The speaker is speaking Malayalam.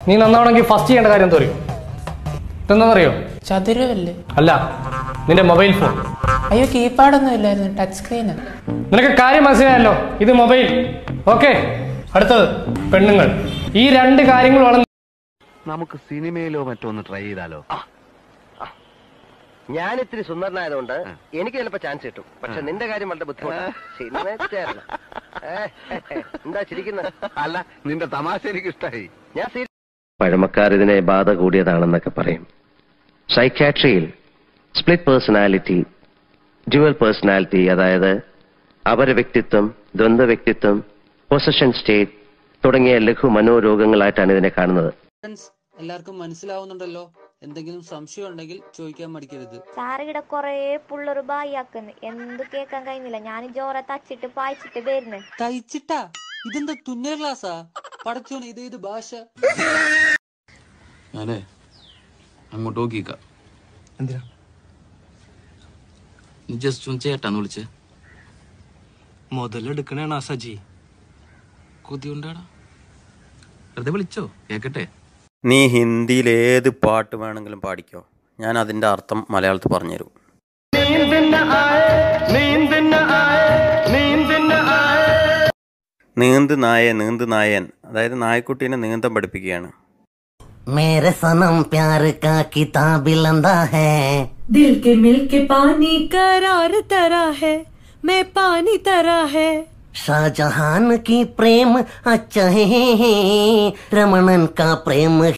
നീ നന്നാവണമെങ്കിൽ ഫസ്റ്റ് ചെയ്യേണ്ട കാര്യം എന്തോ അറിയോ ഇതെന്താണെന്നറിയോ ചതുരമല്ലേ അല്ല നിന്റെ മൊബൈൽ ഫോൺ അയ്യോ കീപാഡൊന്നും ഇല്ലായിരുന്നു ടച്ച് സ്ക്രീനാ നിനക്ക് കാര്യം മനസ്സിലായല്ലോ ഇത് മൊബൈൽ ഓക്കെ അടുത്തത് പെണ്ണുങ്ങൾ ഈ രണ്ട് കാര്യങ്ങളുമാണ് നമുക്ക് സിനിമയിലോ മറ്റോ ഒന്ന് ട്രൈ ചെയ്താലോ ഞാൻ ഇത്തിരി സുന്ദരനായതുകൊണ്ട് എനിക്ക് ചിലപ്പോ ചാൻസ് കിട്ടും പക്ഷെ നിന്റെ കാര്യം വളരെ ബുദ്ധിമുട്ടാണ് സിനിമ ചേരണം. ഏ, ഏ, ഏ, എന്താ ചിരിക്കുന്നത് അല്ല നിന്റെ തമാശ എനിക്ക് ഇഷ്ടായി ഞാൻ പഴമക്കാർ ഇതിനെ ബാധ കൂടിയതാണെന്നൊക്കെ പറയും സൈക്കാട്രിയിൽ സ്പ്ലിറ്റ് പേഴ്സണാലിറ്റി ഡ്യുവൽ പേഴ്സണാലിറ്റി അതായത് അപര വ്യക്തിത്വം ദ്വന്ദ്വ വ്യക്തിത്വം പൊസഷൻ സ്റ്റേറ്റ് തുടങ്ങിയ ലഘു മനോരോഗങ്ങളായിട്ടാണ് ഇതിനെ കാണുന്നത് ഫ്രണ്ട്സ് എല്ലാവർക്കും മനസ്സിലാവുന്നുണ്ടല്ലോ എന്തെങ്കിലും സംശയം ഉണ്ടെങ്കിൽ ചോദിക്കാൻ മടിക്കരുത് സാറിവിടെ കൊറേ പുള്ളൊരു ബായിയാക്കുന്നു എന്ത് കേക്കാൻ കഴിയുന്നില്ല ഞാൻ ജോറ തച്ചിട്ട് പായിച്ചിട്ട് വരുന്നു തയ്ച്ചിട്ടാ ഇതെന്താ തുന്നൽ ക്ലാസ്സാ പടച്ചോന് ഇത് ഇത് ഭാഷ ഞാനേ അങ്ങോട്ട് നോക്കിക്ക എന്തിനാ നീ ജസ്റ്റ് ഒന്ന് ചേട്ടാന്ന് വിളിച്ചേ മുതലെടുക്കണേണ സജി കൊതി ഉണ്ടാടാ വെറുതെ വിളിച്ചോ കേക്കട്ടെ നീ ഹിന്ദിയിൽ ഏത് പാട്ട് വേണമെങ്കിലും പാടിക്കോ ഞാൻ അതിൻ്റെ അർത്ഥം മലയാളത്തിൽ പറഞ്ഞുതരും നീന്ത് നായ നീന്ത് നായൻ അതായത് നായക്കുട്ടീനെ നീന്തം പഠിപ്പിക്കുകയാണ് मेरे सनम प्यार का किताब लंदा है दिल के मिल के पानी करार तरह है मैं पानी तरह है शाहजहान की प्रेम अच्छा है रमणन का प्रेम